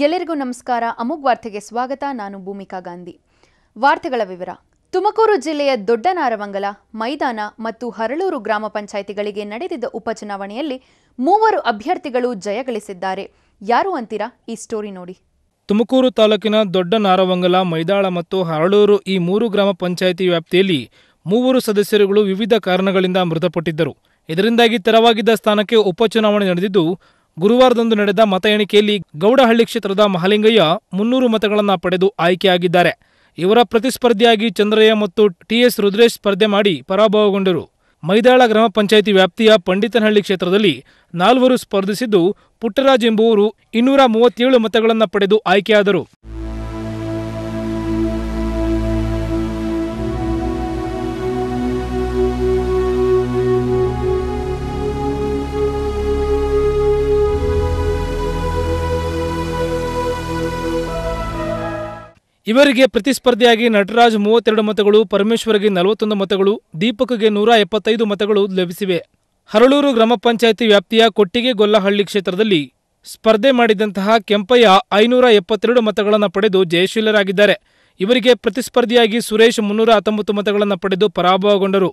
ಎಲ್ಲರಿಗೂ ನಮಸ್ಕಾರ ಅಮುಗ್ ವಾರ್ತೆಗೆ ಸ್ವಾಗತ ನಾನು ಭೂಮಿಕಾ ಗಾಂಧಿ ವಾರ್ತೆಗಳ ವಿವರ ತುಮಕೂರು ಜಿಲ್ಲೆಯ ದೊಡ್ಡನಾರವಂಗಲ ಮೈದಾನ ಮತ್ತು ಹರಳೂರು ಗ್ರಾಮ ಪಂಚಾಯಿತಿಗಳಿಗೆ ನಡೆದಿದ್ದ ಉಪಚುನಾವಣೆಯಲ್ಲಿ ಮೂವರು ಅಭ್ಯರ್ಥಿಗಳು ಜಯಗಳಿಸಿದ್ದಾರೆ ಯಾರು ಅಂತೀರಾ ಈ ಸ್ಟೋರಿ ನೋಡಿ ತುಮಕೂರು ತಾಲೂಕಿನ ದೊಡ್ಡ ನಾರವಂಗಲ ಮೈದಾಳ ಮತ್ತು ಹರಳೂರು ಈ ಮೂರು ಗ್ರಾಮ ಪಂಚಾಯಿತಿ ವ್ಯಾಪ್ತಿಯಲ್ಲಿ ಮೂವರು ಸದಸ್ಯರುಗಳು ವಿವಿಧ ಕಾರಣಗಳಿಂದ ಮೃತಪಟ್ಟಿದ್ದರು ಇದರಿಂದಾಗಿ ತೆರವಾಗಿದ್ದ ಸ್ಥಾನಕ್ಕೆ ಉಪಚುನಾವಣೆ ನಡೆದಿದ್ದು ಗುರುವಾರದಂದು ನಡೆದ ಮತ ಎಣಿಕೆಯಲ್ಲಿ ಗೌಡಹಳ್ಳಿ ಕ್ಷೇತ್ರದ ಮಹಲಿಂಗಯ್ಯ ಮುನ್ನೂರು ಮತಗಳನ್ನು ಪಡೆದು ಆಯ್ಕೆಯಾಗಿದ್ದಾರೆ ಇವರ ಪ್ರತಿಸ್ಪರ್ಧಿಯಾಗಿ ಚಂದ್ರಯ್ಯ ಮತ್ತು ಟಿಎಸ್ ರುದ್ರೇಶ್ ಸ್ಪರ್ಧೆ ಮಾಡಿ ಪರಾಭವಗೊಂಡರು ಮೈದಾಳ ಗ್ರಾಮ ಪಂಚಾಯಿತಿ ವ್ಯಾಪ್ತಿಯ ಪಂಡಿತನಹಳ್ಳಿ ಕ್ಷೇತ್ರದಲ್ಲಿ ನಾಲ್ವರು ಸ್ಪರ್ಧಿಸಿದ್ದು ಪುಟ್ಟರಾಜ್ ಎಂಬುವರು ಇನ್ನೂರ ಮೂವತ್ತೇಳು ಮತಗಳನ್ನು ಪಡೆದು ಆಯ್ಕೆಯಾದರು ಇವರಿಗೆ ಪ್ರತಿಸ್ಪರ್ಧಿಯಾಗಿ ನಟರಾಜ್ ಮೂವತ್ತೆರಡು ಮತಗಳು ಪರಮೇಶ್ವರ್ಗೆ ನಲವತ್ತೊಂದು ಮತಗಳು ದೀಪಕ್ಗೆ ನೂರ ಎಪ್ಪತ್ತೈದು ಮತಗಳು ಲಭಿಸಿವೆ ಹರಳೂರು ಗ್ರಾಮ ಪಂಚಾಯಿತಿ ವ್ಯಾಪ್ತಿಯ ಕೊಟ್ಟಿಗೆ ಗೊಲ್ಲಹಳ್ಳಿ ಕ್ಷೇತ್ರದಲ್ಲಿ ಸ್ಪರ್ಧೆ ಮಾಡಿದಂತಹ ಕೆಂಪಯ್ಯ ಐನೂರ ಎಪ್ಪತ್ತೆರಡು ಮತಗಳನ್ನು ಪಡೆದು ಜಯಶೀಲರಾಗಿದ್ದಾರೆ ಇವರಿಗೆ ಪ್ರತಿಸ್ಪರ್ಧಿಯಾಗಿ ಸುರೇಶ್ ಮುನ್ನೂರ ಹತ್ತೊಂಬತ್ತು ಮತಗಳನ್ನು ಪಡೆದು ಪರಾಭವಗೊಂಡರು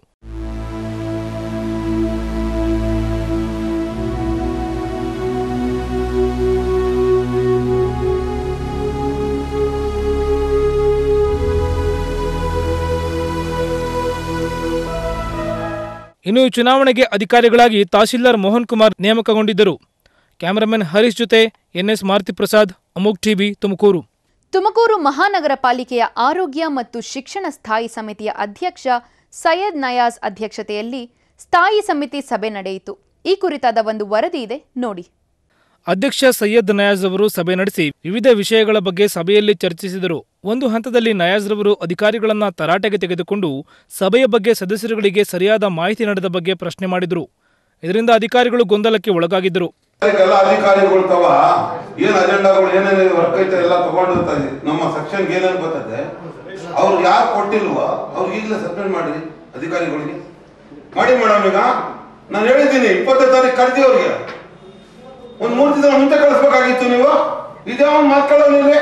ಇನ್ನು ಈ ಚುನಾವಣೆಗೆ ಅಧಿಕಾರಿಗಳಾಗಿ ತಹಶೀಲ್ದಾರ್ ಮೋಹನ್ ಕುಮಾರ್ ನೇಮಕಗೊಂಡಿದ್ದರು ಕ್ಯಾಮರಾಮನ್ ಹರೀಶ್ ಜೊತೆ ಎನ್ಎಸ್ ಮಾರುತಿ ಪ್ರಸಾದ್ ಅಮೋಕ್ ಟಿವಿ ತುಮಕೂರು ತುಮಕೂರು ಮಹಾನಗರ ಪಾಲಿಕೆಯ ಆರೋಗ್ಯ ಮತ್ತು ಶಿಕ್ಷಣ ಸ್ಥಾಯಿ ಸಮಿತಿಯ ಅಧ್ಯಕ್ಷ ಸೈಯದ್ ನಯಾಜ್ ಅಧ್ಯಕ್ಷತೆಯಲ್ಲಿ ಸ್ಥಾಯಿ ಸಮಿತಿ ಸಭೆ ನಡೆಯಿತು ಈ ಕುರಿತಾದ ಒಂದು ವರದಿ ಇದೆ ನೋಡಿ ಅಧ್ಯಕ್ಷ ಸೈಯದ್ ನಯಾಜ್ ಅವರು ಸಭೆ ನಡೆಸಿ ವಿವಿಧ ವಿಷಯಗಳ ಬಗ್ಗೆ ಸಭೆಯಲ್ಲಿ ಚರ್ಚಿಸಿದರು ಒಂದು ಹಂತದಲ್ಲಿ ನಯಾಜ್ ರವರು ಅಧಿಕಾರಿಗಳನ್ನ ತರಾಟೆಗೆ ತೆಗೆದುಕೊಂಡು ಸಭೆಯ ಬಗ್ಗೆ ಸದಸ್ಯರುಗಳಿಗೆ ಸರಿಯಾದ ಮಾಹಿತಿ ನೀಡದ ಬಗ್ಗೆ ಪ್ರಶ್ನೆ ಮಾಡಿದರು ಇದರಿಂದ ಅಧಿಕಾರಿಗಳು ಗೊಂದಲಕ್ಕೆ ಒಳಗಾಗಿದ್ದರು ಎಲ್ಲ ಅಧಿಕಾರಿಗಳು ತವ ಏನ್ ಅಜೆಂಡಾಗಳು ಏನೇನು ವರ್ಕ್ ಐತೆ ಎಲ್ಲ ತಗೊಂಡಿರ್ತಾರೆ ನಮ್ಮ ಸೆಕ್ಷನ್ ಏನೇನು ಬರ್ತದೆ ಅವ್ರು ಯಾರು ಕೊಟ್ಟಿಲ್ವೋ ಅವ್ರು ಈಗಲೇ ಸಸ್ಪೆಂಡ್ ಮಾಡಿ ಅಧಿಕಾರಿಗಳಿಗೆ ಮಾಡಿ ಮೇಡಮ್ ಈಗ ನಾನು ಹೇಳಿದ್ದೀನಿ ಇಪ್ಪತ್ತನೇ ತಾರೀಕು ಕರ್ದಿ ಅವ್ರಿಗೆ ಒಂದ್ ಮೂರು ದಿನ ಮುಂಚೆ ಕಳಿಸ್ಬೇಕಾಗಿತ್ತು ನೀವು ಇದೇ ಒಂದು ಮಾತ್ಕೊಳ್ಳೋ ನೀವು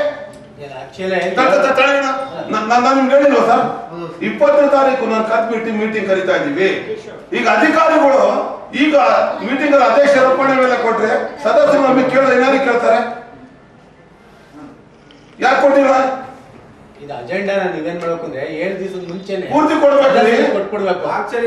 ನಾನು ನಿಮ್ಗೆ ಹೇಳಿಲ್ವ ಸರ್ ಇಪ್ಪತ್ತನೇ ತಾರೀಕು ನಾನು ಕತ್ ಮೀಟಿಂಗ್ ಮೀಟಿಂಗ್ ಕರಿತಾ ಇದ್ದೀವಿ ಈಗ ಅಧಿಕಾರಿಗಳು ಈಗ ಮೀಟಿಂಗ್ ಅಲ್ಲಿ ಅಧ್ಯಕ್ಷ ಅರ್ಪಣೆ ಮೇಲೆ ಕೊಟ್ರೆ ಸದಸ್ಯರು ನಮಗೆ ಕೇಳಿದ್ರೆ ಏನಾದ್ರು ಕೇಳ್ತಾರೆ ಯಾಕೆ ಕೊಟ್ಟಿಲ್ಲ ಇದು ಅಜೆಂಡಾ ನೀವೇನ್ ಮಾಡ್ಬೇಕು ಅಂದ್ರೆ ಏಳು ದಿವಸದ ಮುಂಚೆನೆ ಪೂರ್ತಿ ಕೊಡ್ಬೇಕು ರೀ. ಕೊಟ್ಬಿಡ್ಬೇಕು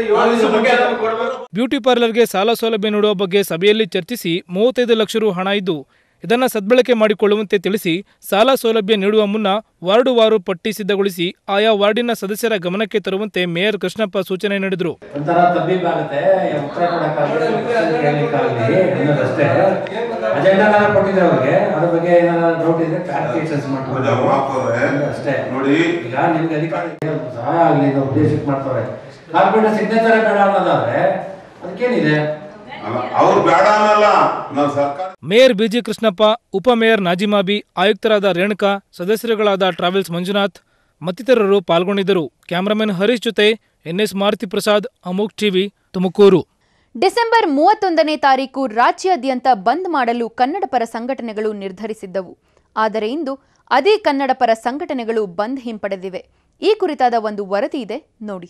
ಬ್ಯೂಟಿ ಪಾರ್ಲರ್ಗೆ ಸಾಲ ಸೌಲಭ್ಯ ನೀಡುವ ಬಗ್ಗೆ ಸಭೆಯಲ್ಲಿ ಚರ್ಚಿಸಿ ಮೂವತ್ತೈದು ಲಕ್ಷ ರು ಹಣ ಇದ್ದು ಇದನ್ನು ಸದ್ಬಳಕೆ ಮಾಡಿಕೊಳ್ಳುವಂತೆ ತಿಳಿಸಿ ಸಾಲ ಸೌಲಭ್ಯ ನೀಡುವ ಮುನ್ನ ವಾರ್ಡು ವಾರು ಪಟ್ಟಿ ಸಿದ್ಧಗೊಳಿಸಿ ಆಯಾ ವಾರ್ಡಿನ ಸದಸ್ಯರ ಗಮನಕ್ಕೆ ತರುವಂತೆ ಮೇಯರ್ ಕೃಷ್ಣಪ್ಪ ಸೂಚನೆ ನೀಡಿದರು ಒಂಥರ ತಬ್ಬಿಬ್ ಆಗುತ್ತೆ ಉತ್ತರ ಕೊಡಕ್ಕಾಗಲಿ ಕೇಳಲಿಕ್ಕಾಗಲಿ ಅನ್ನೋದಷ್ಟೇ ಅಜೆಂಡಾ ಕೊಟ್ಟಿದ್ದೆ ಅವ್ರಿಗೆ ಅದ್ರ ಬಗ್ಗೆ ಏನಾದ್ರು ಡೌಟ್ ಇದ್ರೆ ಕ್ಲಾರಿಫಿಕೇಶನ್ಸ್ ಪೂಜಾ ಮಾಡ್ತಾರೆ. ಮಾಡ್ತಾರೆ ಅಷ್ಟೇ ನೋಡಿ. ಈಗ ನಿಮ್ಗೆ ಅಧಿಕಾರಿ ಸಹಾಯ ಆಗಲಿ ಇದು ಉದ್ದೇಶಕ್ಕೆ ಮಾಡ್ತಾರೆ ಕಾರ್ಪೊರೇಟ್ ಸಿಗ್ನೇಚರ್ ಬೇಡ ಅನ್ನೋದಾದ್ರೆ ಅದಕ್ಕೇನಿದೆ ಅಲ್ಲ, ಅವ್ರು ಬೇಡ ಅನ್ನಲ್ಲ ನಾವು ಸರ್ಕಾರ ಮೇಯರ್ ಬಿಜಿ ಕೃಷ್ಣಪ್ಪ ಉಪಮೇಯರ್ ನಾಜಿಮಾಬಿ ಆಯುಕ್ತರಾದ ರೇಣುಕಾ ಸದಸ್ಯರುಗಳಾದ ಟ್ರಾವೆಲ್ಸ್ ಮಂಜುನಾಥ್ ಮತ್ತಿತರರು ಪಾಲ್ಗೊಂಡಿದ್ದರು ಕ್ಯಾಮರಾಮನ್ ಹರೀಶ್ ಜೊತೆ ಎನ್ಎಸ್ ಮಾರುತಿ ಪ್ರಸಾದ್ ಅಮೋಕ್ ಟಿವಿ ತುಮಕೂರು ಡಿಸೆಂಬರ್ ಮೂವತ್ತೊಂದನೇ ತಾರೀಕು ರಾಜ್ಯಾದ್ಯಂತ ಬಂದ್ ಮಾಡಲು ಕನ್ನಡಪರ ಸಂಘಟನೆಗಳು ನಿರ್ಧರಿಸಿದ್ದವು ಆದರೆ ಇಂದು ಅದೇ ಕನ್ನಡಪರ ಸಂಘಟನೆಗಳು ಬಂದ್ ಹಿಂಪಡೆದಿವೆ ಈ ಕುರಿತಾದ ಒಂದು ವರದಿ ಇದೆ ನೋಡಿ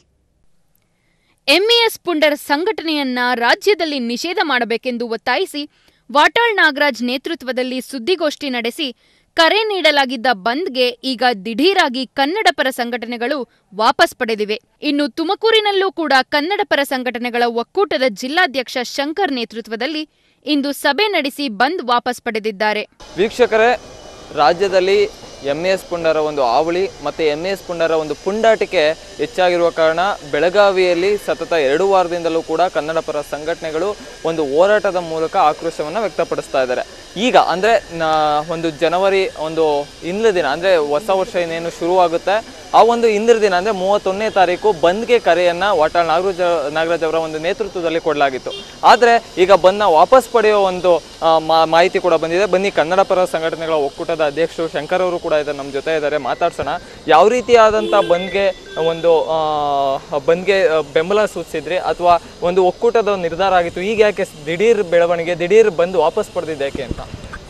ಎಂಇಎಸ್ ಪುಂಡರ್ ಸಂಘಟನೆಯನ್ನ ರಾಜ್ಯದಲ್ಲಿ ನಿಷೇಧ ಮಾಡಬೇಕೆಂದು ಒತ್ತಾಯಿಸಿ ವಾಟಾಳ್ ನಾಗರಾಜ್ ನೇತೃತ್ವದಲ್ಲಿ ಸುದ್ದಿಗೋಷ್ಠಿ ನಡೆಸಿ ಕರೆ ನೀಡಲಾಗಿದ್ದ ಬಂದ್ಗೆ ಈಗ ದಿಢೀರಾಗಿ ಕನ್ನಡಪರ ಸಂಘಟನೆಗಳು ವಾಪಸ್ ಪಡೆದಿವೆ ಇನ್ನು ತುಮಕೂರಿನಲ್ಲೂ ಕೂಡ ಕನ್ನಡಪರ ಸಂಘಟನೆಗಳ ಒಕ್ಕೂಟದ ಜಿಲ್ಲಾಧ್ಯಕ್ಷ ಶಂಕರ್ ನೇತೃತ್ವದಲ್ಲಿ ಇಂದು ಸಭೆ ನಡೆಸಿ ಬಂದ್ ವಾಪಸ್ ಪಡೆದಿದ್ದಾರೆ ವೀಕ್ಷಕರೇ ರಾಜ್ಯದಲ್ಲಿ ಎಮ್ ಎಸ್ ಪುಂಡರ ಒಂದು ಹಾವಳಿ ಮತ್ತು ಎಮ್ ಎಸ್ ಪುಂಡರ ಒಂದು ಪುಂಡಾಟಿಕೆ ಹೆಚ್ಚಾಗಿರುವ ಕಾರಣ ಬೆಳಗಾವಿಯಲ್ಲಿ ಸತತ ಎರಡು ವಾರದಿಂದಲೂ ಕೂಡ ಕನ್ನಡ ಪರ ಸಂಘಟನೆಗಳು ಒಂದು ಹೋರಾಟದ ಮೂಲಕ ಆಕ್ರೋಶವನ್ನು ವ್ಯಕ್ತಪಡಿಸ್ತಾ ಇದ್ದಾರೆ ಈಗ ಅಂದರೆ ಒಂದು ಜನವರಿ ಒಂದು ಹಿಂದಿನ ದಿನ ಅಂದರೆ ಹೊಸ ವರ್ಷ ಇನ್ನೇನು ಶುರುವಾಗುತ್ತೆ ಆ ಒಂದು ಹಿಂದಿನ ದಿನ ಅಂದರೆ ಮೂವತ್ತೊಂದನೇ ತಾರೀಕು ಬಂದ್ಗೆ ಕರೆಯನ್ನು ವಾಟಾಳ್ ನಾಗರಾಜ್ ನಾಗರಾಜ್ ಅವರ ಒಂದು ನೇತೃತ್ವದಲ್ಲಿ ಕೊಡಲಾಗಿತ್ತು ಆದರೆ ಈಗ ಬಂದ್ನ ವಾಪಸ್ ಪಡೆಯುವ ಒಂದು ಆ, ಮಾ- ಮಾಹಿತಿ ಕೂಡ ಬಂದಿದೆ ಬನ್ನಿ ಕನ್ನಡ ಪರ ಸಂಘಟನೆಗಳ ಒಕ್ಕೂಟದ ಅಧ್ಯಕ್ಷರು ಶಂಕರ್ ಅವರು ಕೂಡ ಇದ್ದಾರೆ ನಮ್ಮ ಜೊತೆ ಇದ್ದಾರೆ ಮಾತಾಡ್ಸೋಣ ಯಾವ ರೀತಿಯಾದಂಥ ಬಂದ್ಗೆ ಒಂದು ಆ, ಬಂದ್ಗೆ ಆ, ಬೆಂಬಲ ಸೂಚಿಸಿದ್ರಿ ಅಥವಾ ಒಂದು ಒಕ್ಕೂಟದ ನಿರ್ಧಾರ ಆಗಿತ್ತು ಈಗ ಯಾಕೆ ದಿಢೀರ್ ಬೆಳವಣಿಗೆ ದಿಢೀರ್ ಬಂದು ವಾಪಸ್ ಪಡೆದಿದ್ದು ಯಾಕೆ ಅಂತ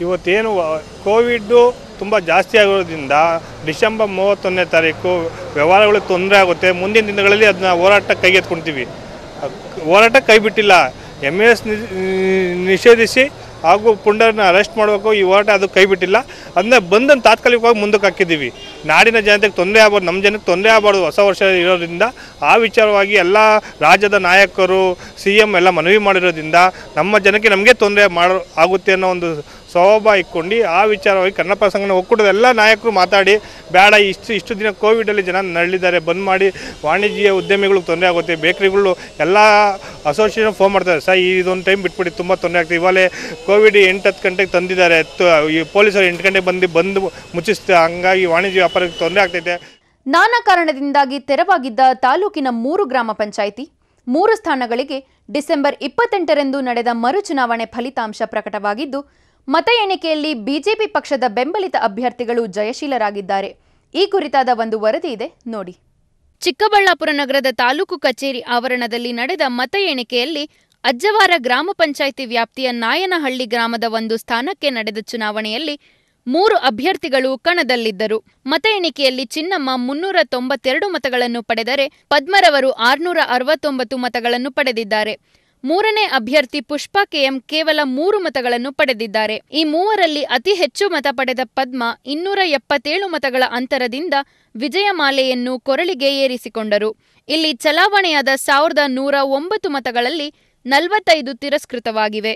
ಇವತ್ತೇನು ಕೋವಿಡ್ಡು ತುಂಬ ಜಾಸ್ತಿ ಆಗೋದ್ರಿಂದ ಡಿಸೆಂಬರ್ ಮೂವತ್ತೊಂದನೇ ತಾರೀಕು ವ್ಯವಹಾರಗಳಿಗೆ ತೊಂದರೆ ಆಗುತ್ತೆ ಮುಂದಿನ ದಿನಗಳಲ್ಲಿ ಅದನ್ನ ಹೋರಾಟ ಕೈಗೆತ್ಕೊಳ್ತೀವಿ ಹೋರಾಟ ಕೈ ಬಿಟ್ಟಿಲ್ಲ ಎಮ್ ಎಸ್ ನಿಷೇಧಿಸಿ ಹಾಗೂ ಪುಂಡರನ್ನ ಅರೆಸ್ಟ್ ಮಾಡಬೇಕು ಈ ಹೋರಾಟ ಅದು ಕೈ ಬಿಟ್ಟಿಲ್ಲ ಅದನ್ನ ಬಂದನ್ನು ತಾತ್ಕಾಲಿಕವಾಗಿ ಮುಂದಕ್ಕೆ ಹಾಕಿದ್ದೀವಿ ನಾಡಿನ ಜನತೆಗೆ ತೊಂದರೆ ಆಗ್ಬಾರ್ದು ನಮ್ಮ ಜನಕ್ಕೆ ತೊಂದರೆ ಆಗಬಾರ್ದು ಹೊಸ ವರ್ಷ ಇರೋದ್ರಿಂದ ಆ ವಿಚಾರವಾಗಿ ಎಲ್ಲ ರಾಜ್ಯದ ನಾಯಕರು ಸಿ ಎಮ್ ಎಲ್ಲ ಮನವಿ ಮಾಡಿರೋದ್ರಿಂದ ನಮ್ಮ ಜನಕ್ಕೆ ನಮಗೆ ತೊಂದರೆ ಮಾಡೋ ಆಗುತ್ತೆ ಅನ್ನೋ ಒಂದು ಸ್ವಭಾವ ಇಟ್ಕೊಂಡು ಆ ವಿಚಾರವಾಗಿ ಕನ್ನಡ ಸಂಘಟನೆ ಒಕ್ಕೂಟದ ಎಲ್ಲ ನಾಯಕರು ಮಾತಾಡಿ ಬೇಡ ಇಷ್ಟು ಇಷ್ಟು ದಿನ ಕೋವಿಡಲ್ಲಿ ಜನ ನರಳಿದ್ದಾರೆ ಬಂದ್ ಮಾಡಿ ವಾಣಿಜ್ಯ ಉದ್ಯಮಿಗಳಿಗೆ ತೊಂದರೆ ಆಗುತ್ತೆ ಬೇಕ್ರಿಗಳು ಎಲ್ಲ ಅಸೋಸಿಯೇಷನ್ ಫೋನ್ ಮಾಡ್ತಾರೆ ಸರ್ ಇದೊಂದು ಟೈಮ್ ಬಿಟ್ಬಿಡಿ ತುಂಬ ತೊಂದರೆ ಆಗ್ತದೆ ಇವಾಗಲೇ ಕೋವಿಡ್ ಎಂಟು ಹತ್ತು ಗಂಟೆಗೆ ತಂದಿದ್ದಾರೆ ತ- ಈ ಪೊಲೀಸರು ಎಂಟು ಗಂಟೆಗೆ ಬಂದು ಬಂದು ಮುಚ್ಚಿಸ್ತಾರೆ ಹಂಗಾಗಿ ವಾಣಿಜ್ಯ ವ್ಯಾಪಾರಕ್ಕೆ ತೊಂದರೆ ಆಗ್ತೈತೆ ನಾನಾ ಕಾರಣದಿಂದಾಗಿ ತೆರವಾಗಿದ್ದ ತಾಲೂಕಿನ ಮೂರು ಗ್ರಾಮ ಪಂಚಾಯಿತಿ ಮೂರು ಸ್ಥಾನಗಳಿಗೆ ಡಿಸೆಂಬರ್ ಇಪ್ಪತ್ತೆಂಟರಂದು ನಡೆದ ಮರುಚುನಾವಣೆ ಫಲಿತಾಂಶ ಪ್ರಕಟವಾಗಿದ್ದು ಮತ ಎಣಿಕೆಯಲ್ಲಿ ಬಿಜೆಪಿ ಪಕ್ಷದ ಬೆಂಬಲಿತ ಅಭ್ಯರ್ಥಿಗಳು ಜಯಶೀಲರಾಗಿದ್ದಾರೆ ಈ ಕುರಿತಾದ ಒಂದು ವರದಿ ಇದೆ ನೋಡಿ ಚಿಕ್ಕಬಳ್ಳಾಪುರ ನಗರದ ತಾಲೂಕು ಕಚೇರಿ ಆವರಣದಲ್ಲಿ ನಡೆದ ಮತ ಎಣಿಕೆಯಲ್ಲಿ ಅಜ್ಜವಾರ ಗ್ರಾಮ ಪಂಚಾಯಿತಿ ವ್ಯಾಪ್ತಿಯ ನಾಯನಹಳ್ಳಿ ಗ್ರಾಮದ ಒಂದು ಸ್ಥಾನಕ್ಕೆ ನಡೆದ ಚುನಾವಣೆಯಲ್ಲಿ ಮೂರು ಅಭ್ಯರ್ಥಿಗಳು ಕಣದಲ್ಲಿದ್ದರು ಮತ ಎಣಿಕೆಯಲ್ಲಿ ಚಿನ್ನಮ್ಮ ಮುನ್ನೂರ ತೊಂಬತ್ತೆರಡು ಮತಗಳನ್ನು ಪಡೆದರೆ ಪದ್ಮರವರು ಆರುನೂರ ಅರವತ್ತೊಂಬತ್ತು ಮತಗಳನ್ನು ಪಡೆದಿದ್ದಾರೆ ಮೂರನೇ ಅಭ್ಯರ್ಥಿ ಪುಷ್ಪಾ ಕೆಎಂ ಕೇವಲ ಮೂರು ಮತಗಳನ್ನು ಪಡೆದಿದ್ದಾರೆ ಈ ಮೂವರಲ್ಲಿ ಅತಿ ಹೆಚ್ಚು ಮತ ಪಡೆದ ಪದ್ಮ ಇನ್ನೂರ ಎಪ್ಪತ್ತೇಳು ಮತಗಳ ಅಂತರದಿಂದ ವಿಜಯಮಾಲೆಯನ್ನು ಕೊರಳಿಗೆ ಏರಿಸಿಕೊಂಡರು ಇಲ್ಲಿ ಚಲಾವಣೆಯಾದ ಸಾವಿರದ ನೂರ ಒಂಬತ್ತು ಮತಗಳಲ್ಲಿ ನಲವತ್ತೈದು ತಿರಸ್ಕೃತವಾಗಿವೆ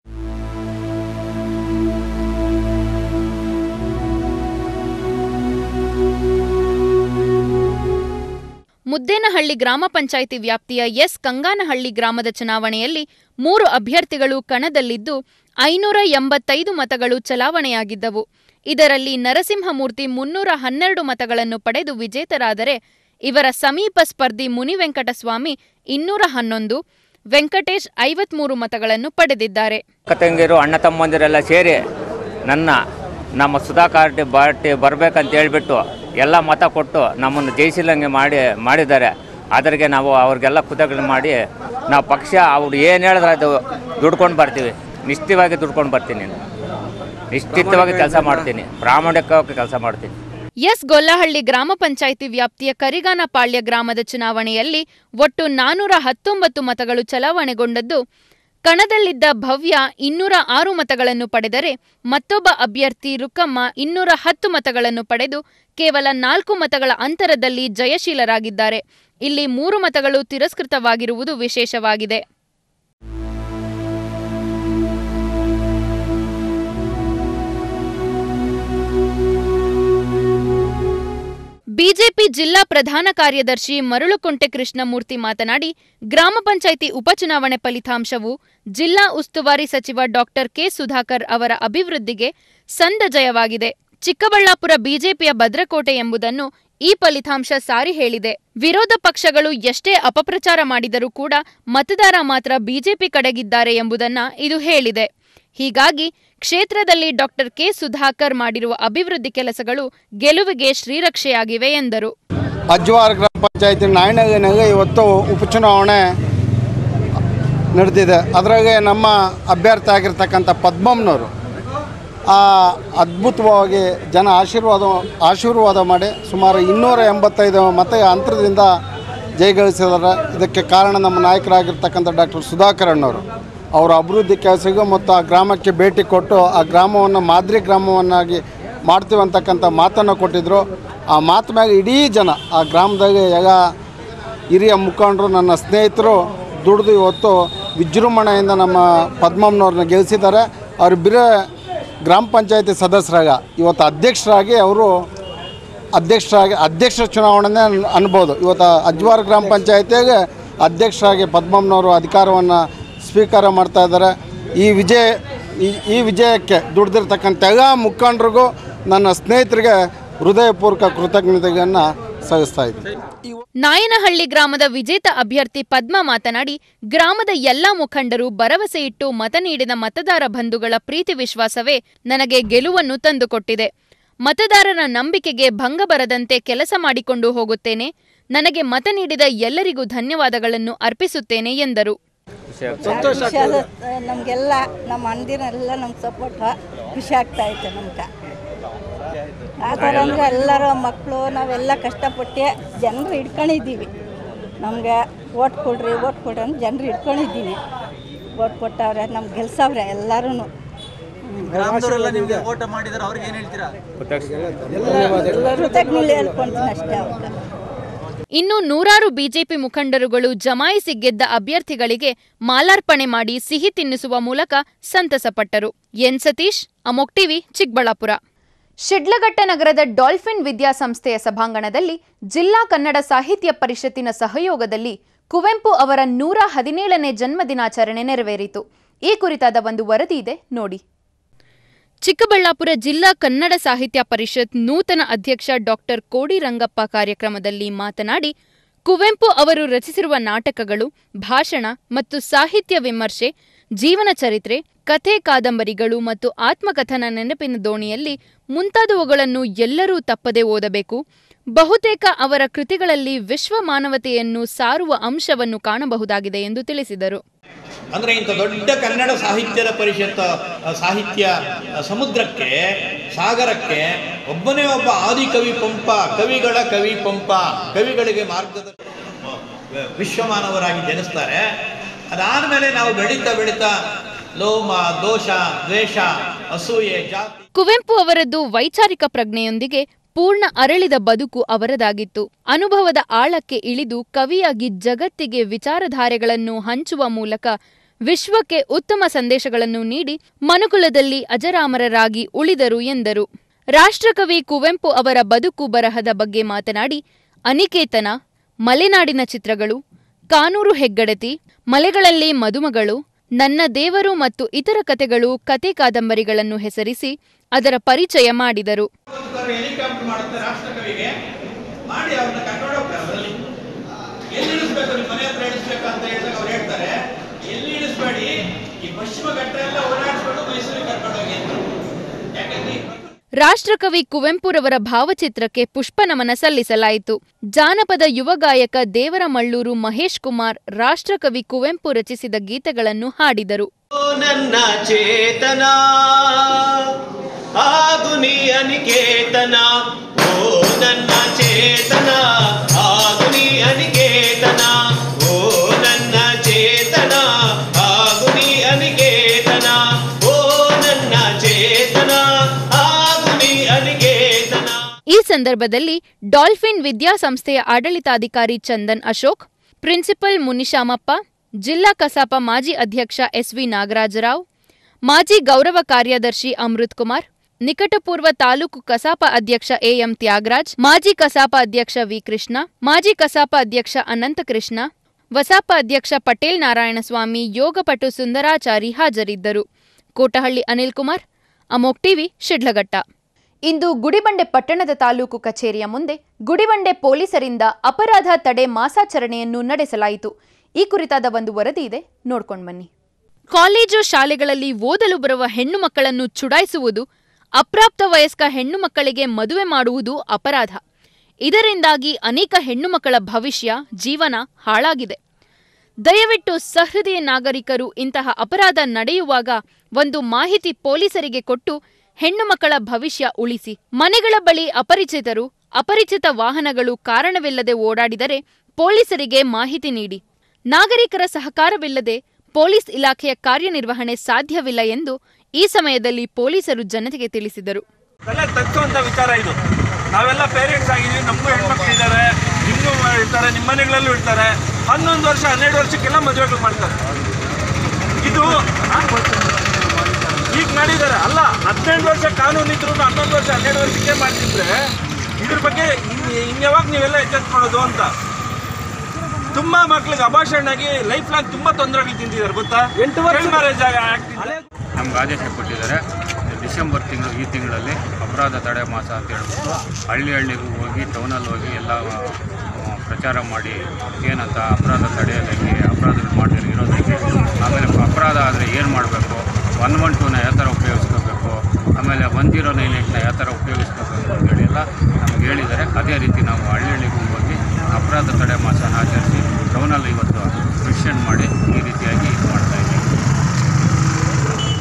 ಮುದ್ದೇನಹಳ್ಳಿ ಗ್ರಾಮ ಪಂಚಾಯಿತಿ ವ್ಯಾಪ್ತಿಯ ಎಸ್ ಕಂಗಾನಹಳ್ಳಿ ಗ್ರಾಮದ ಚುನಾವಣೆಯಲ್ಲಿ ಮೂರು ಅಭ್ಯರ್ಥಿಗಳು ಕಣದಲ್ಲಿದ್ದು ಐನೂರ ಎಂಬತ್ತೈದು ಮತಗಳು ಚಲಾವಣೆಯಾಗಿದ್ದವು ಇದರಲ್ಲಿ ನರಸಿಂಹಮೂರ್ತಿ ಮುನ್ನೂರ ಹನ್ನೆರಡು ಮತಗಳನ್ನು ಪಡೆದು ವಿಜೇತರಾದರೆ ಇವರ ಸಮೀಪ ಸ್ಪರ್ಧಿ ಮುನಿವೆಂಕಟಸ್ವಾಮಿ ಇನ್ನೂರ ಹನ್ನೊಂದು ವೆಂಕಟೇಶ್ ಐವತ್ಮೂರು ಮತಗಳನ್ನು ಪಡೆದಿದ್ದಾರೆ ಅಕ್ಕ ತಂಗಿರು ಅಣ್ಣ ತಮ್ಮಂದಿರೆಲ್ಲ ಸೇರಿ ನನ್ನ ನಮ್ಮ ಸುಧಾಕರ್ ಟಿ ಬಾಟಿ ಬರಬೇಕಂತ ಹೇಳ್ಬಿಟ್ಟು ಎಲ್ಲ ಮತ ಕೊಟ್ಟು ನಮ್ಮನ್ನು ಜಯಿಸಿಲ್ಲಂಗೆ ಮಾಡಿ ಮಾಡಿದ್ದಾರೆ ಅದರಿಗೆ ನಾವು ಅವ್ರಿಗೆಲ್ಲ ಕೃತಜ್ಞತೆ ಮಾಡಿ ನಾವು ಪಕ್ಷ ಅವ್ರು ಏನು ಹೇಳಿದ್ರೆ ಅದು ದುಡ್ಕೊಂಡು ಬರ್ತೀವಿ ನಿಶ್ಚಿತವಾಗಿ ದುಡ್ಕೊಂಡು ಬರ್ತೀನಿ ನಿಶ್ಚಿತವಾಗಿ ಕೆಲಸ ಮಾಡ್ತೀನಿ ಪ್ರಾಮಾಣಿಕವಾಗಿ ಕೆಲಸ ಮಾಡ್ತೀನಿ ಎಸ್ ಗೊಲ್ಲಹಳ್ಳಿ ಗ್ರಾಮ ಪಂಚಾಯಿತಿ ವ್ಯಾಪ್ತಿಯ ಕರಿಗಾನಪಾಳ್ಯ ಗ್ರಾಮದ ಚುನಾವಣೆಯಲ್ಲಿ ಒಟ್ಟು ನಾನೂರ ಹತ್ತೊಂಬತ್ತು ಮತಗಳು ಚಲಾವಣೆಗೊಂಡದ್ದು ಕಣದಲ್ಲಿದ್ದ ಭವ್ಯ ಇನ್ನೂರ ಆರು ಮತಗಳನ್ನು ಪಡೆದರೆ ಮತ್ತೊಬ್ಬ ಅಭ್ಯರ್ಥಿ ರುಕ್ಕಮ್ಮ ಇನ್ನೂರ ಹತ್ತು ಮತಗಳನ್ನು ಪಡೆದು ಕೇವಲ ನಾಲ್ಕು ಮತಗಳ ಅಂತರದಲ್ಲಿ ಜಯಶೀಲರಾಗಿದ್ದಾರೆ ಇಲ್ಲಿ ಮೂರು ಮತಗಳು ತಿರಸ್ಕೃತವಾಗಿರುವುದು ವಿಶೇಷವಾಗಿದೆ ಬಿಜೆಪಿ ಜಿಲ್ಲಾ ಪ್ರಧಾನ ಕಾರ್ಯದರ್ಶಿ ಮರುಳುಕೊಂಟೆ ಕೃಷ್ಣಮೂರ್ತಿ ಮಾತನಾಡಿ ಗ್ರಾಮ ಪಂಚಾಯಿತಿ ಉಪಚುನಾವಣೆ ಫಲಿತಾಂಶವು ಜಿಲ್ಲಾ ಉಸ್ತುವಾರಿ ಸಚಿವ ಡಾಕ್ಟರ್ ಕೆ ಸುಧಾಕರ್ ಅವರ ಅಭಿವೃದ್ಧಿಗೆ ಸಂದ ಜಯವಾಗಿದೆ ಚಿಕ್ಕಬಳ್ಳಾಪುರ ಬಿಜೆಪಿಯ ಭದ್ರಕೋಟೆ ಎಂಬುದನ್ನು ಈ ಫಲಿತಾಂಶ ಸಾರಿ ಹೇಳಿದೆ ವಿರೋಧ ಪಕ್ಷಗಳು ಎಷ್ಟೇ ಅಪಪ್ರಚಾರ ಮಾಡಿದರೂ ಕೂಡ ಮತದಾರ ಮಾತ್ರ ಬಿಜೆಪಿ ಕಡೆಗಿದ್ದಾರೆ ಎಂಬುದನ್ನ ಇದು ಹೇಳಿದೆ ಹೀಗಾಗಿ ಕ್ಷೇತ್ರದಲ್ಲಿ ಡಾಕ್ಟರ್ ಕೆ ಸುಧಾಕರ್ ಮಾಡಿರುವ ಅಭಿವೃದ್ಧಿ ಕೆಲಸಗಳು ಗೆಲುವಿಗೆ ಶ್ರೀರಕ್ಷೆಯಾಗಿವೆ ಎಂದರು ಅಜ್ವಾರ್ ಗ್ರಾಮ ಪಂಚಾಯತಿ ನಾಯನಗನಾಗ ಇವತ್ತು ಉಪಚುನಾವಣೆ ನಡೆದಿದೆ ಅದರಾಗೆ ನಮ್ಮ ಅಭ್ಯರ್ಥಿ ಆಗಿರ್ತಕ್ಕಂಥ ಪದ್ಮಮ್ನವರು ಆ ಅದ್ಭುತವಾಗಿ ಜನ ಆಶೀರ್ವಾದ ಆಶೀರ್ವಾದ ಮಾಡಿ ಸುಮಾರು ಇನ್ನೂರ ಎಂಬತ್ತೈದು ಮತ ಅಂತರದಿಂದ ಜಯಗಳಿಸಿದ್ದಾರೆ ಇದಕ್ಕೆ ಕಾರಣ ನಮ್ಮ ನಾಯಕರಾಗಿರ್ತಕ್ಕಂಥ ಡಾಕ್ಟರ್ ಸುಧಾಕರ್ ಅಣ್ಣವರು ಅವರ ಅಭಿವೃದ್ಧಿ ಕೆಲಸಗೂ ಮತ್ತು ಆ ಗ್ರಾಮಕ್ಕೆ ಭೇಟಿ ಕೊಟ್ಟು ಆ ಗ್ರಾಮವನ್ನು ಮಾದರಿ ಗ್ರಾಮವನ್ನಾಗಿ ಮಾಡ್ತೀವಿ ಅಂತಕ್ಕಂಥ ಮಾತನ್ನು ಕೊಟ್ಟಿದ್ದರು ಆ ಮಾತು ಮ್ಯಾಗ ಇಡೀ ಜನ ಆ ಗ್ರಾಮದಾಗ ಈಗ ಹಿರಿಯ ಮುಖಂಡರು ನನ್ನ ಸ್ನೇಹಿತರು ದುಡಿದು ಇವತ್ತು ವಿಜೃಂಭಣೆಯಿಂದ ನಮ್ಮ ಪದ್ಮಮ್ಮನವ್ರನ್ನ ಗೆಲ್ಲಿಸಿದ್ದಾರೆ ಅವರು ಬಿರೇ ಗ್ರಾಮ ಪಂಚಾಯತಿ ಸದಸ್ಯರಾಗ ಇವತ್ತು ಅಧ್ಯಕ್ಷರಾಗಿ ಅವರು ಅಧ್ಯಕ್ಷರಾಗಿ ಅಧ್ಯಕ್ಷ ಚುನಾವಣೆ ಅನ್ಬೋದು ಇವತ್ತು ಅಜ್ವಾರ್ ಗ್ರಾಮ ಪಂಚಾಯತಿಗೆ ಅಧ್ಯಕ್ಷರಾಗಿ ಪದ್ಮಮ್ಮನವರು ಅಧಿಕಾರವನ್ನು ಸ್ವೀಕಾರ ಮಾಡ್ತಾ ಇದ್ದಾರೆ ಈ ವಿಜಯ ಈ ಈ ವಿಜಯಕ್ಕೆ ದುಡ್ದಿರ್ತಕ್ಕಂಥ ಎಲ್ಲ ಮುಖಂಡರಿಗೂ ನನ್ನ ಸ್ನೇಹಿತರಿಗೆ ಹೃದಯಪೂರ್ವಕ ಕೃತಜ್ಞತೆಗಳನ್ನು ಸಲ್ಲಿಸ್ತಾ ಇದ್ದೀನಿ ನಾಯನಹಳ್ಳಿ ಗ್ರಾಮದ ವಿಜೇತ ಅಭ್ಯರ್ಥಿ ಪದ್ಮ ಮಾತನಾಡಿ ಗ್ರಾಮದ ಎಲ್ಲಾ ಮುಖಂಡರು ಭರವಸೆ ಇಟ್ಟು ಮತ ನೀಡಿದ ಮತದಾರ ಬಂಧುಗಳ ಪ್ರೀತಿ ವಿಶ್ವಾಸವೇ ನನಗೆ ಗೆಲುವನ್ನು ತಂದುಕೊಟ್ಟಿದೆ ಮತದಾರರ ನಂಬಿಕೆಗೆ ಭಂಗ ಬರದಂತೆ ಕೆಲಸ ಮಾಡಿಕೊಂಡು ಹೋಗುತ್ತೇನೆ ನನಗೆ ಮತ ನೀಡಿದ ಎಲ್ಲರಿಗೂ ಧನ್ಯವಾದಗಳನ್ನು ಅರ್ಪಿಸುತ್ತೇನೆ ಎಂದರು ವಿಷಯ ನಮಗೆಲ್ಲ ನಮ್ಮ ಅಣ್ಣದಿರೆಲ್ಲ ನಮ್ಗೆ ಸಪೋರ್ಟ್ ಖುಷಿ ಆಗ್ತಾ ಐತೆ ನಮ್ಗೆ ಆ ಥರ ಅಂದರೆ ಎಲ್ಲರೂ ಮಕ್ಕಳು ನಾವೆಲ್ಲ ಕಷ್ಟಪಟ್ಟು ಜನರು ಹಿಡ್ಕೊಂಡಿದ್ದೀವಿ ನಮಗೆ ಓಟ್ ಕೊಡ್ರಿ ಓಟ್ ಕೊಡ್ರಿ ಅಂತ ಜನರು ಹಿಡ್ಕೊಂಡಿದ್ದೀನಿ ಓಟ್ ಕೊಟ್ಟವ್ರೆ ನಮ್ಗೆ ಗೆಲ್ಸವ್ರೆ ಎಲ್ಲರೂ ಗ್ರಾಮದವರೆಲ್ಲ ನಿಮಗೆ ಓಟ ಮಾಡಿದಾರೆ ಅವ್ರಿಗೆ ಏನು ಹೇಳ್ತೀರಾ ಕೃತಜ್ಞತೆ ಹೇಳ್ಕೊಂತೀನಿ ಅಷ್ಟೇ ಅವ್ರಿಗೆ ಇನ್ನು ನೂರಾರು ಬಿಜೆಪಿ ಮುಖಂಡರುಗಳು ಜಮಾಯಿಸಿ ಗೆದ್ದ ಅಭ್ಯರ್ಥಿಗಳಿಗೆ ಮಾಲಾರ್ಪಣೆ ಮಾಡಿ ಸಿಹಿ ತಿನ್ನಿಸುವ ಮೂಲಕ ಸಂತಸಪಟ್ಟರು ಎನ್ ಸತೀಶ್ ಅಮೋಕ್ ಟಿವಿ ಚಿಕ್ಕಬಳ್ಳಾಪುರ ಶಿಡ್ಲಘಟ್ಟ ನಗರದ ಡಾಲ್ಫಿನ್ ವಿದ್ಯಾಸಂಸ್ಥೆಯ ಸಭಾಂಗಣದಲ್ಲಿ ಜಿಲ್ಲಾ ಕನ್ನಡ ಸಾಹಿತ್ಯ ಪರಿಷತ್ತಿನ ಸಹಯೋಗದಲ್ಲಿ ಕುವೆಂಪು ಅವರ ನೂರ ಹದಿನೇಳನೇ ಜನ್ಮದಿನಾಚರಣೆ ನೆರವೇರಿತು ಈ ಕುರಿತಾದ ಒಂದು ವರದಿ ಇದೆ ನೋಡಿ ಚಿಕ್ಕಬಳ್ಳಾಪುರ ಜಿಲ್ಲಾ ಕನ್ನಡ ಸಾಹಿತ್ಯ ಪರಿಷತ್ ನೂತನ ಅಧ್ಯಕ್ಷ ಡಾಕ್ಟರ್ ಕೋಡಿ ರಂಗಪ್ಪ ಕಾರ್ಯಕ್ರಮದಲ್ಲಿ ಮಾತನಾಡಿ ಕುವೆಂಪು ಅವರು ರಚಿಸಿರುವ ನಾಟಕಗಳು ಭಾಷಣ ಮತ್ತು ಸಾಹಿತ್ಯ ವಿಮರ್ಶೆ ಜೀವನ ಚರಿತ್ರೆ ಕಥೆ ಕಾದಂಬರಿಗಳು ಮತ್ತು ಆತ್ಮಕಥನ ನೆನಪಿನ ದೋಣಿಯಲ್ಲಿ ಮುಂತಾದವುಗಳನ್ನು ಎಲ್ಲರೂ ತಪ್ಪದೆ ಓದಬೇಕು ಬಹುತೇಕ ಅವರ ಕೃತಿಗಳಲ್ಲಿ ವಿಶ್ವ ಮಾನವತೆಯನ್ನು ಸಾರುವ ಅಂಶವನ್ನು ಕಾಣಬಹುದಾಗಿದೆ ಎಂದು ತಿಳಿಸಿದರು ಅಂದರೆ ಇಂಥ ದೊಡ್ಡ ಕನ್ನಡ ಸಾಹಿತ್ಯದ ಪರಿಷತ್ ಆ, ಸಾಹಿತ್ಯ ಆ, ಸಮುದ್ರಕ್ಕೆ ಸಾಗರಕ್ಕೆ ಒಬ್ಬನೇ ಒಬ್ಬ ಆದಿಕವಿ ಪಂಪ ಕವಿಗಳ ಕವಿ ಪಂಪ ಕವಿಗಳಿಗೆ ಮಾರ್ಗದ ವಿಶ್ವಮಾನವರಾಗಿ ಜನಿಸ್ತಾರೆ ಅದಾದಮೇಲೆ ನಾವು ಬೆಳೀತಾ ಬೆಳೀತಾ ಲೋಮ ದೋಷ ದ್ವೇಷ ಅಸೂಯೆ ಜಾತಿ ಕುವೆಂಪು ಅವರದ್ದು ವೈಚಾರಿಕ ಪ್ರಜ್ಞೆಯೊಂದಿಗೆ ಪೂರ್ಣ ಅರಳಿದ ಬದುಕು ಅವರದಾಗಿತ್ತು ಅನುಭವದ ಆಳಕ್ಕೆ ಇಳಿದು ಕವಿಯಾಗಿ ಜಗತ್ತಿಗೆ ವಿಚಾರಧಾರೆಗಳನ್ನು ಹಂಚುವ ಮೂಲಕ ವಿಶ್ವಕ್ಕೆ ಉತ್ತಮ ಸಂದೇಶಗಳನ್ನು ನೀಡಿ ಮನುಕುಲದಲ್ಲಿ ಅಜರಾಮರರಾಗಿ ಉಳಿದರು ಎಂದರು ರಾಷ್ಟ್ರಕವಿ ಕುವೆಂಪು ಅವರ ಬದುಕು ಬರಹದ ಬಗ್ಗೆ ಮಾತನಾಡಿ ಅನಿಕೇತನ ಮಲೆನಾಡಿನ ಚಿತ್ರಗಳು ಕಾನೂರು ಹೆಗ್ಗಡತಿ ಮಲೆಗಳಲ್ಲಿ ಮದುಮಗಳು ನನ್ನ ದೇವರು ಮತ್ತು ಇತರ ಕತೆಗಳು ಕತೆ ಕಾದಂಬರಿಗಳನ್ನು ಹೆಸರಿಸಿ ಅದರ ಪರಿಚಯ ಮಾಡಿದರು ಹೆಲಿಕಾಪ್ಟರ್ ಮಾಡುತ್ತೆ ರಾಷ್ಟ್ರಕವಿಗೆ ಮಾಡಿ ಅವ್ರನ್ನ ಕರ್ಕೊಂಡು ಹೋಗ್ತಾರೆ ಅದರಲ್ಲಿ ಎಲ್ಲಿ ಇಳಿಸ್ಬೇಕು ನಿಮ್ಮ ಮನೆ ಹತ್ರ ಇಳಿಸ್ಬೇಕು ಅಂತ ಹೇಳಿದಾಗ ಅವ್ರು ಹೇಳ್ತಾರೆ ಎಲ್ಲಿ ಇಳಿಸ್ಬೇಡಿ ಈ ಪಶ್ಚಿಮ ಘಟ್ಟ ಎಲ್ಲ ಓಡಾಡಿಸ್ಕೊಂಡು ಮೈಸೂರಿಗೆ ಕರ್ಕೊಂಡು ಹೋಗಿ ಅಂತ ಯಾಕಂದ್ರೆ ಈ ರಾಷ್ಟ್ರಕವಿ ಕುವೆಂಪುರವರ ಭಾವಚಿತ್ರಕ್ಕೆ ಪುಷ್ಪನಮನ ಸಲ್ಲಿಸಲಾಯಿತು ಜಾನಪದ ಯುವ ಗಾಯಕ ದೇವರ ಮಳ್ಳೂರು ಮಹೇಶ್ ಕುಮಾರ್ ರಾಷ್ಟ್ರಕವಿ ಕುವೆಂಪು ರಚಿಸಿದ ಗೀತೆಗಳನ್ನು ಹಾಡಿದರು ಓ ನನ್ನ ಚೇತನ ಆಗುನಿ ಅನಿಕೇತನ ಓ ನನ್ನ ಚೇತನ ಆಗುನಿ ಅನಿಕೇತನ ಓ ನನ್ನ ಚೇತನ ಆಗುನಿ ಅನಿಕೇತನ ಓ ನನ್ನ ಚೇತನ ಆಗುನಿ ಅನಿಕೇತನ ಈ ಸಂದರ್ಭದಲ್ಲಿ ಡಾಲ್ಫಿನ್ ವಿದ್ಯಾಸಂಸ್ಥೆಯ ಆಡಳಿತಾಧಿಕಾರಿ ಚಂದನ್ ಅಶೋಕ್ ಪ್ರಿನ್ಸಿಪಲ್ ಮುನಿಶಾಮಪ್ಪ ಜಿಲ್ಲಾ ಕಸಾಪ ಮಾಜಿ ಅಧ್ಯಕ್ಷ ಎಸ್ವಿ ನಾಗರಾಜರಾವ್ ಮಾಜಿ ಗೌರವ ಕಾರ್ಯದರ್ಶಿ ಅಮೃತ್ ಕುಮಾರ್ ನಿಕಟಪೂರ್ವ ತಾಲೂಕು ಕಸಾಪ ಅಧ್ಯಕ್ಷ ಎಎಂ ತ್ಯಾಗರಾಜ್ ಮಾಜಿ ಕಸಾಪ ಅಧ್ಯಕ್ಷ ವಿ ಕೃಷ್ಣ ಮಾಜಿ ಕಸಾಪ ಅಧ್ಯಕ್ಷ ಅನಂತಕೃಷ್ಣ ವಸಾಪ ಅಧ್ಯಕ್ಷ ಪಟೇಲ್ ನಾರಾಯಣಸ್ವಾಮಿ ಯೋಗಪಟು ಸುಂದರಾಚಾರಿ ಹಾಜರಿದ್ದರು ಕೋಟಹಳ್ಳಿ ಅನಿಲ್ ಕುಮಾರ್ ಅಮೋಕ್ ಟಿವಿ ಶಿಡ್ಲಘಟ್ಟ ಇಂದು ಗುಡಿಬಂಡೆ ಪಟ್ಟಣದ ತಾಲೂಕು ಕಚೇರಿಯ ಮುಂದೆ ಗುಡಿಬಂಡೆ ಪೊಲೀಸರಿಂದ ಅಪರಾಧ ತಡೆ ಮಾಸಾಚರಣೆಯನ್ನು ನಡೆಸಲಾಯಿತು ಈ ಕುರಿತಾದ ಒಂದು ವರದಿ ಇದೆ ನೋಡ್ಕೊಂಡ್ ಬನ್ನಿ ಕಾಲೇಜು ಶಾಲೆಗಳಲ್ಲಿ ಓದಲು ಬರುವ ಹೆಣ್ಣು ಮಕ್ಕಳನ್ನು ಚುಡಾಯಿಸುವುದು ಅಪ್ರಾಪ್ತ ವಯಸ್ಕ ಹೆಣ್ಣು ಮಕ್ಕಳಿಗೆ ಮದುವೆ ಮಾಡುವುದು ಅಪರಾಧ ಇದರಿಂದಾಗಿ ಅನೇಕ ಹೆಣ್ಣು ಮಕ್ಕಳ ಭವಿಷ್ಯ ಜೀವನ ಹಾಳಾಗಿದೆ ದಯವಿಟ್ಟು ಸಹೃದಯ ನಾಗರಿಕರು ಇಂತಹ ಅಪರಾಧ ನಡೆಯುವಾಗ ಒಂದು ಮಾಹಿತಿ ಪೊಲೀಸರಿಗೆ ಕೊಟ್ಟು ಹೆಣ್ಣು ಮಕ್ಕಳ ಭವಿಷ್ಯ ಉಳಿಸಿ ಮನೆಗಳ ಬಳಿ ಅಪರಿಚಿತರು ಅಪರಿಚಿತ ವಾಹನಗಳು ಕಾರಣವಿಲ್ಲದೆ ಓಡಾಡಿದರೆ ಪೊಲೀಸರಿಗೆ ಮಾಹಿತಿ ನೀಡಿ ನಾಗರಿಕರ ಸಹಕಾರವಿಲ್ಲದೆ ಪೊಲೀಸ್ ಇಲಾಖೆಯ ಕಾರ್ಯನಿರ್ವಹಣೆ ಸಾಧ್ಯವಿಲ್ಲ ಎಂದು ಈ ಸಮಯದಲ್ಲಿ ಪೊಲೀಸರು ಜನತೆಗೆ ತಿಳಿಸಿದರು ತಲೆ ತಕ್ಕುವಂತ ವಿಚಾರ ಇದು ನಾವೆಲ್ಲ ಪೇರೆಂಟ್ಸ್ ಆಗಿದ್ವಿ ನಮಗೂ ಹೆಣ್ಮಕ್ಳು ಇದ್ದಾರೆ ನಿಮಗೂ ಇರ್ತಾರೆ ನಿಮ್ಮ ಮನೆಗಳಲ್ಲೂ ಇರ್ತಾರೆ ಹನ್ನೊಂದು ವರ್ಷ ಹನ್ನೆರಡು ವರ್ಷಕ್ಕೆಲ್ಲ ಮದುವೆಗಳು ಮಾಡ್ತಾರೆ ಇದು ಈಗ ಮಾಡಿದ್ದಾರೆ ಅಲ್ಲ ಹದಿನೆಂಟು ವರ್ಷ ಕಾನೂನು ಇದ್ರು ಹನ್ನೊಂದು ವರ್ಷ ಹನ್ನೆರಡು ವರ್ಷಕ್ಕೆ ಮಾಡ್ತಿದ್ರೆ ಇದ್ರ ಬಗ್ಗೆ ಇನ್- ಇನ್ಯಾವಾಗ ನೀವೆಲ್ಲ ಎಚ್ಚೆತ್ಕೊಳ್ಳೋದು ಅಂತ ತುಂಬಾ ಮಕ್ಳಿಗೆ ಅಭಾಷಣ ಆಗಿ ಲೈಫ್ ಲಾಂಗ್ ತುಂಬಾ ತೊಂದರೆಗಳು ತಿಂತಿದ್ದಾರೆ ಗೊತ್ತಾ ಎಂಟು ವರ್ಷ ಮ್ಯಾರೇಜ್ ಆಗ್ತಿದೆ ನಮ್ಗೆ ಆದೇಶ ಕೊಟ್ಟಿದ್ದಾರೆ ಡಿಸೆಂಬರ್ ತಿಂಗಳು ಈ ತಿಂಗಳಲ್ಲಿ ಅಪರಾಧ ತಡೆ ಮಾಸ ಅಂತ ಹೇಳ್ಬಿಟ್ಟು ಹಳ್ಳಿ ಹಳ್ಳಿಗೂ ಹೋಗಿ ಟೌನಲ್ಲಿ ಹೋಗಿ ಎಲ್ಲ ಆ, ಪ್ರಚಾರ ಮಾಡಿ ಏನಂತ ಅಪರಾಧ ತಡೆಯೋದು ಹೆಂಗೆ ಅಪರಾಧಗಳು ಮಾಡಿದ್ರೆ ಇರೋದು ಹೆಂಗೆ ಆಮೇಲೆ ಅಪರಾಧ ಆದರೆ ಏನು ಮಾಡಬೇಕು ಒನ್ ಒನ್ ಟೂನ ಯಾವ ಥರ ಉಪಯೋಗಿಸ್ಕೋಬೇಕು ಆಮೇಲೆ ಒನ್ ಜೀರೋ ನೈನ್ ಏಯ್ಟ್ನ ಯಾವ ಥರ ಉಪಯೋಗಿಸ್ಕೋಬೇಕು ಅಂತೇಳಿ ಎಲ್ಲ ನಮ್ಗೆ ಹೇಳಿದ್ದಾರೆ ಅದೇ ರೀತಿ ನಾವು ಹಳ್ಳಿ ಹಳ್ಳಿಗೂ ಹೋಗಿ ಅಪರಾಧ ತಡೆ ಮಾಸನ ಆಚರಿಸಿ ಟೌನಲ್ಲಿ ಇವತ್ತು ಮಿಷನ್ ಮಾಡಿ ಈ ರೀತಿಯಾಗಿ ಇದು ಮಾಡ್ತಾ ಇದ್ದೀವಿ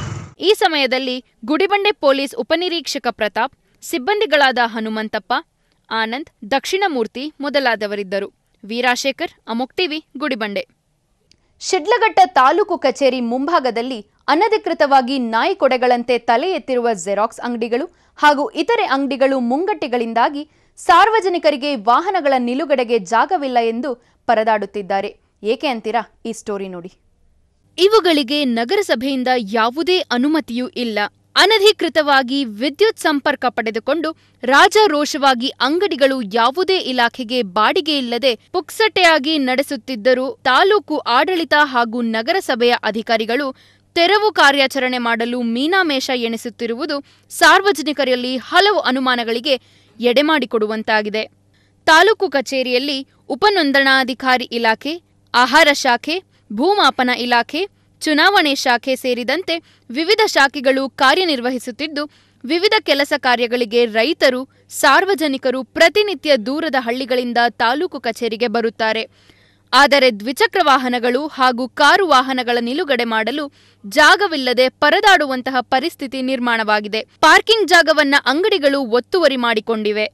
ಈ ಸಮಯದಲ್ಲಿ ಗುಡಿಬಂಡೆ ಪೊಲೀಸ್ ಉಪನಿರೀಕ್ಷಕ ಪ್ರತಾಪ್ ಸಿಬ್ಬಂದಿಗಳಾದ ಹನುಮಂತಪ್ಪ ಆನಂದ್ ದಕ್ಷಿಣಮೂರ್ತಿ ಮೊದಲಾದವರಿದ್ದರು ವೀರಾಶೇಖರ್ ಅಮೋಕ್ ಟಿವಿ ಗುಡಿಬಂಡೆ ಶಿಡ್ಲಘಟ್ಟ ತಾಲೂಕು ಕಚೇರಿ ಮುಂಭಾಗದಲ್ಲಿ ಅನಧಿಕೃತವಾಗಿ ನಾಯಿ ಕೊಡೆಗಳಂತೆ ತಲೆ ಎತ್ತಿರುವ ಜೆರಾಕ್ಸ್ ಅಂಗಡಿಗಳು ಹಾಗೂ ಇತರೆ ಅಂಗಡಿಗಳು ಮುಂಗಟ್ಟೆಗಳಿಂದಾಗಿ ಸಾರ್ವಜನಿಕರಿಗೆ ವಾಹನಗಳ ನಿಲುಗಡೆಗೆ ಜಾಗವಿಲ್ಲ ಎಂದು ಪರದಾಡುತ್ತಿದ್ದಾರೆ ಏಕೆ ಅಂತೀರಾ ಈ ಸ್ಟೋರಿ ನೋಡಿ ಇವುಗಳಿಗೆ ನಗರಸಭೆಯಿಂದ ಯಾವುದೇ ಅನುಮತಿಯೂ ಇಲ್ಲ ಅನಧಿಕೃತವಾಗಿ ವಿದ್ಯುತ್ ಸಂಪರ್ಕ ಪಡೆದುಕೊಂಡು ರಾಜಾರೋಷವಾಗಿ ಅಂಗಡಿಗಳು ಯಾವುದೇ ಇಲಾಖೆಗೆ ಬಾಡಿಗೆ ಇಲ್ಲದೆ ಪುಕ್ಸಟೆಯಾಗಿ ನಡೆಸುತ್ತಿದ್ದರೂ ತಾಲೂಕು ಆಡಳಿತ ಹಾಗೂ ನಗರಸಭೆಯ ಅಧಿಕಾರಿಗಳು ತೆರವು ಕಾರ್ಯಾಚರಣೆ ಮಾಡಲು ಮೀನಾಮೇಷ ಎಣಿಸುತ್ತಿರುವುದು ಸಾರ್ವಜನಿಕರಲ್ಲಿ ಹಲವು ಅನುಮಾನಗಳಿಗೆ ಎಡೆಮಾಡಿಕೊಡುವಂತಾಗಿದೆ ತಾಲೂಕು ಕಚೇರಿಯಲ್ಲಿ ಉಪನೋಂದಣಾಧಿಕಾರಿ ಇಲಾಖೆ ಆಹಾರ ಶಾಖೆ ಭೂಮಾಪನ ಇಲಾಖೆ ಚುನಾವಣೆ ಶಾಖೆ ಸೇರಿದಂತೆ ವಿವಿಧ ಶಾಖೆಗಳು ಕಾರ್ಯನಿರ್ವಹಿಸುತ್ತಿದ್ದು ವಿವಿಧ ಕೆಲಸ ಕಾರ್ಯಗಳಿಗೆ ರೈತರು ಸಾರ್ವಜನಿಕರು ಪ್ರತಿನಿತ್ಯ ದೂರದ ಹಳ್ಳಿಗಳಿಂದ ತಾಲೂಕು ಕಚೇರಿಗೆ ಬರುತ್ತಾರೆ ಆದರೆ ದ್ವಿಚಕ್ರ ವಾಹನಗಳು ಹಾಗೂ ಕಾರು ವಾಹನಗಳ ನಿಲುಗಡೆ ಮಾಡಲು ಜಾಗವಿಲ್ಲದೆ ಪರದಾಡುವಂತಹ ಪರಿಸ್ಥಿತಿ ನಿರ್ಮಾಣವಾಗಿದೆ ಪಾರ್ಕಿಂಗ್ ಜಾಗವನ್ನ ಅಂಗಡಿಗಳು ಒತ್ತುವರಿ ಮಾಡಿಕೊಂಡಿವೆ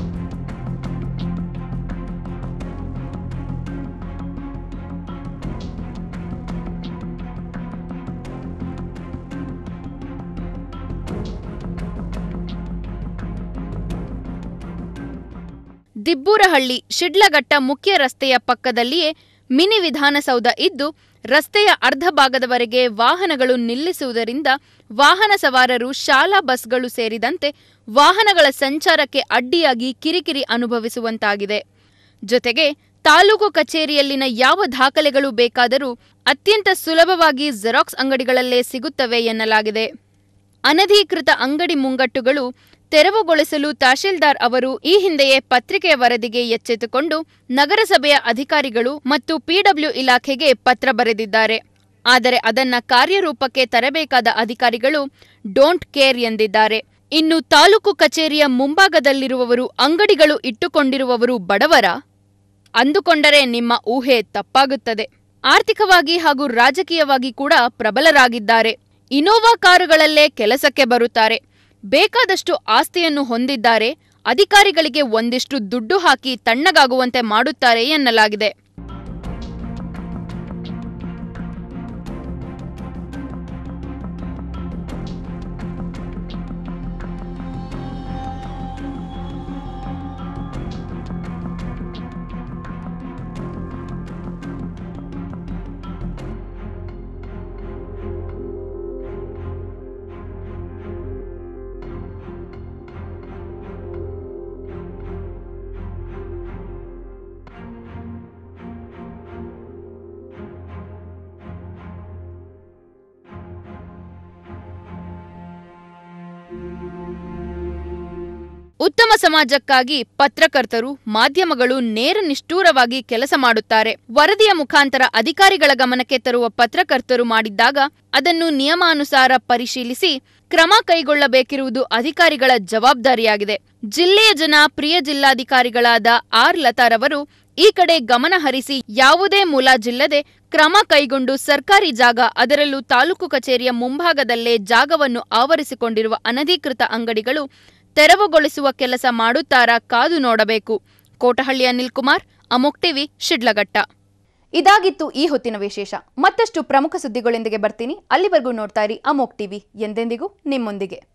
ದಿಬ್ಬೂರಹಳ್ಳಿ ಶಿಡ್ಲಘಟ್ಟ ಮುಖ್ಯ ರಸ್ತೆಯ ಪಕ್ಕದಲ್ಲಿಯೇ ಮಿನಿ ವಿಧಾನಸೌಧ ಇದ್ದು ರಸ್ತೆಯ ಅರ್ಧ ಭಾಗದವರೆಗೆ ವಾಹನಗಳು ನಿಲ್ಲಿಸುವುದರಿಂದ ವಾಹನ ಸವಾರರು ಶಾಲಾ ಬಸ್ಗಳು ಸೇರಿದಂತೆ ವಾಹನಗಳ ಸಂಚಾರಕ್ಕೆ ಅಡ್ಡಿಯಾಗಿ ಕಿರಿಕಿರಿ ಅನುಭವಿಸುವಂತಾಗಿದೆ ಜೊತೆಗೆ ತಾಲೂಕು ಕಚೇರಿಯಲ್ಲಿನ ಯಾವ ದಾಖಲೆಗಳು ಬೇಕಾದರೂ ಅತ್ಯಂತ ಸುಲಭವಾಗಿ ಜೆರಾಕ್ಸ್ ಅಂಗಡಿಗಳಲ್ಲೇ ಸಿಗುತ್ತವೆ ಎನ್ನಲಾಗಿದೆ ಅನಧಿಕೃತ ಅಂಗಡಿ ಮುಂಗಟ್ಟುಗಳು ತೆರವುಗೊಳಿಸಲು ತಹಶೀಲ್ದಾರ್ ಅವರು ಈ ಹಿಂದೆಯೇ ಪತ್ರಿಕೆಯ ವರದಿಗೆ ಎಚ್ಚೆತ್ತುಕೊಂಡು ನಗರಸಭೆಯ ಅಧಿಕಾರಿಗಳು ಮತ್ತು ಪಿಡಬ್ಲ್ಯೂ ಇಲಾಖೆಗೆ ಪತ್ರ ಬರೆದಿದ್ದಾರೆ ಆದರೆ ಅದನ್ನ ಕಾರ್ಯರೂಪಕ್ಕೆ ತರಬೇಕಾದ ಅಧಿಕಾರಿಗಳು ಡೋಂಟ್ ಕೇರ್ ಎಂದಿದ್ದಾರೆ ಇನ್ನು ತಾಲೂಕು ಕಚೇರಿಯ ಮುಂಭಾಗದಲ್ಲಿರುವವರು ಅಂಗಡಿಗಳು ಇಟ್ಟುಕೊಂಡಿರುವವರು ಬಡವರ ಅಂದುಕೊಂಡರೆ ನಿಮ್ಮ ಊಹೆ ತಪ್ಪಾಗುತ್ತದೆ ಆರ್ಥಿಕವಾಗಿ ಹಾಗೂ ರಾಜಕೀಯವಾಗಿ ಕೂಡ ಪ್ರಬಲರಾಗಿದ್ದಾರೆ ಇನೋವಾ ಕಾರುಗಳಲ್ಲೇ ಕೆಲಸಕ್ಕೆ ಬರುತ್ತಾರೆ ಬೇಕಾದಷ್ಟು ಆಸ್ತಿಯನ್ನು ಹೊಂದಿದ್ದಾರೆ ಅಧಿಕಾರಿಗಳಿಗೆ ಒಂದಿಷ್ಟು ದುಡ್ಡು ಹಾಕಿ ತಣ್ಣಗಾಗುವಂತೆ ಮಾಡುತ್ತಾರೆ ಎನ್ನಲಾಗಿದೆ ಉತ್ತಮ ಸಮಾಜಕ್ಕಾಗಿ ಪತ್ರಕರ್ತರು ಮಾಧ್ಯಮಗಳು ನೇರ ನಿಷ್ಠೂರವಾಗಿ ಕೆಲಸ ಮಾಡುತ್ತಾರೆ ವರದಿಯ ಮುಖಾಂತರ ಅಧಿಕಾರಿಗಳ ಗಮನಕ್ಕೆ ತರುವ ಪತ್ರಕರ್ತರು ಮಾಡಿದ್ದಾಗ ಅದನ್ನು ನಿಯಮಾನುಸಾರ ಪರಿಶೀಲಿಸಿ ಕ್ರಮ ಕೈಗೊಳ್ಳಬೇಕಿರುವುದು ಅಧಿಕಾರಿಗಳ ಜವಾಬ್ದಾರಿಯಾಗಿದೆ ಜಿಲ್ಲೆಯ ಜನ ಪ್ರಿಯ ಜಿಲ್ಲಾಧಿಕಾರಿಗಳಾದ ಆರ್ ಲತಾರವರು ಈ ಕಡೆ ಗಮನ ಹರಿಸಿ ಯಾವುದೇ ಮುಲಾಜಿಲ್ಲದೆ ಕ್ರಮ ಕೈಗೊಂಡು ಸರ್ಕಾರಿ ಜಾಗ ಅದರಲ್ಲೂ ತಾಲೂಕು ಕಚೇರಿಯ ಮುಂಭಾಗದಲ್ಲೇ ಜಾಗವನ್ನು ಆವರಿಸಿಕೊಂಡಿರುವ ಅನಧಿಕೃತ ಅಂಗಡಿಗಳು ತೆರವುಗೊಳಿಸುವ ಕೆಲಸ ಮಾಡುತ್ತಾರಾ ಕಾದು ನೋಡಬೇಕು ಕೋಟಹಳ್ಳಿ ಅನಿಲ್ ಕುಮಾರ್ ಅಮೋಕ್ ಟಿವಿ ಶಿಡ್ಲಘಟ್ಟ ಇದಾಗಿತ್ತು ಈ ಹೊತ್ತಿನ ವಿಶೇಷ ಮತ್ತಷ್ಟು ಪ್ರಮುಖ ಸುದ್ದಿಗಳೊಂದಿಗೆ ಬರ್ತೀನಿ ಅಲ್ಲಿವರೆಗೂ ನೋಡ್ತಾ ಇರಿ ಅಮೋಕ್ ಟಿವಿ ಎಂದೆಂದಿಗೂ ನಿಮ್ಮೊಂದಿಗೆ